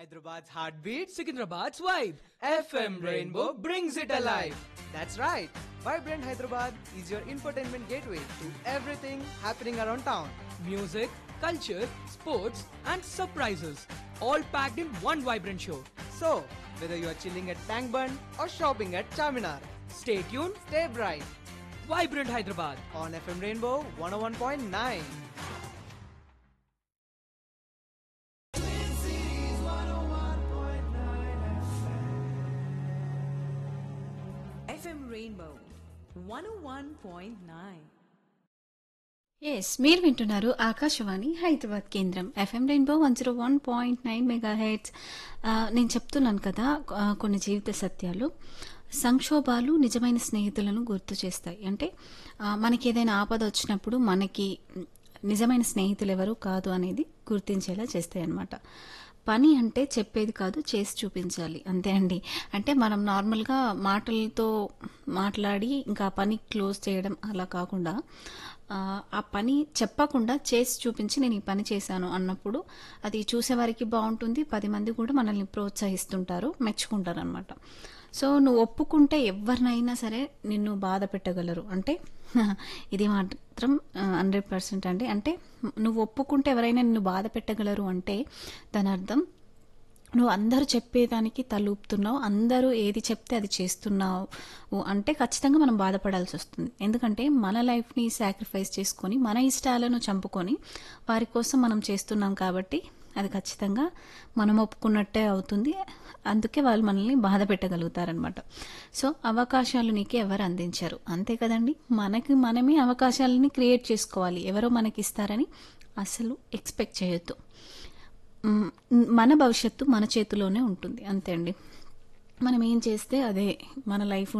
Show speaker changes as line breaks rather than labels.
Hyderabad's heartbeat,
Sikandrabad's vibe.
FM Rainbow brings it alive. That's right. Vibrant Hyderabad is your infotainment gateway to everything happening around town.
Music, culture, sports, and surprises. All packed in one vibrant show.
So, whether you are chilling at Tank Bund or shopping at Charminar,
Stay tuned.
stay bright
Vibrant Hyderabad.
on FM Rainbow 101.9.
FM Rainbow 101.9.
Yes మీరు వింటున్నారు ఆకాశవాణి హైదరాబాద్ కేంద్రం FM Rainbow one zero one point nine megahertz నేను చెప్తున్నాను కదా ఆ, కొన్ని జీవిత సత్యాలు సంక్షోభాలు నిజమైన స్నేహితులను గుర్తు చేస్తాయి అంటే ఆ, మనకి ఏదైనా ఆపద వచ్చినప్పుడు మనకి నిజమైన స్నేహితులు ఎవరు కాదు అనేది గుర్తించేలా చేస్తాయి అన్నమాట పని అంటే చెప్పేది కాదు చేసి చూపించాలి అంతే అండి అంటే మనం నార్మల్గా మాటలతో మాట్లాడి ఇంకా ఆ పని క్లోజ్ చేయడం అలా కాకుండా ఆ, ఆ పని చెప్పకుండా చేసి చూపించి నేను ఈ పని చేశాను అన్నప్పుడు అది చూసేవారికి బాగుంటుంది పది మంది కూడా మనల్ని ప్రోత్సహిస్తుంటారు మెచ్చుకుంటారు అనమాట సో నువ్వు ఒప్పుకుంటే ఎవరినైనా సరే నిన్ను బాధ పెట్టగలరు అంటే ఇది మాత్రం హండ్రెడ్ పర్సెంట్ అండి అంటే నువ్వు ఒప్పుకుంటే ఎవరైనా నిన్ను బాధ పెట్టగలరు అంటే దాని అర్థం నువ్వు అందరూ చెప్పేదానికి తలూపుతున్నావు అందరూ ఏది చెప్తే అది చేస్తున్నావు అంటే ఖచ్చితంగా మనం బాధపడాల్సి వస్తుంది ఎందుకంటే మన లైఫ్ని సాక్రిఫైస్ చేసుకొని మన ఇష్టాలను చంపుకొని వారి కోసం మనం చేస్తున్నాం కాబట్టి అది ఖచ్చితంగా మనం ఒప్పుకున్నట్టే అవుతుంది అందుకే వాళ్ళు మనల్ని బాధ పెట్టగలుగుతారనమాట సో అవకాశాలు నీకు ఎవరు అందించారు అంతే కదండి మనకి మనమే అవకాశాలని క్రియేట్ చేసుకోవాలి ఎవరో మనకి ఇస్తారని అసలు ఎక్స్పెక్ట్ చేయొద్దు మ్, మన భవిష్యత్తు మన చేతిలోనే ఉంటుంది అంతే అండి మనం ఏం చేస్తే అదే మన లైఫ్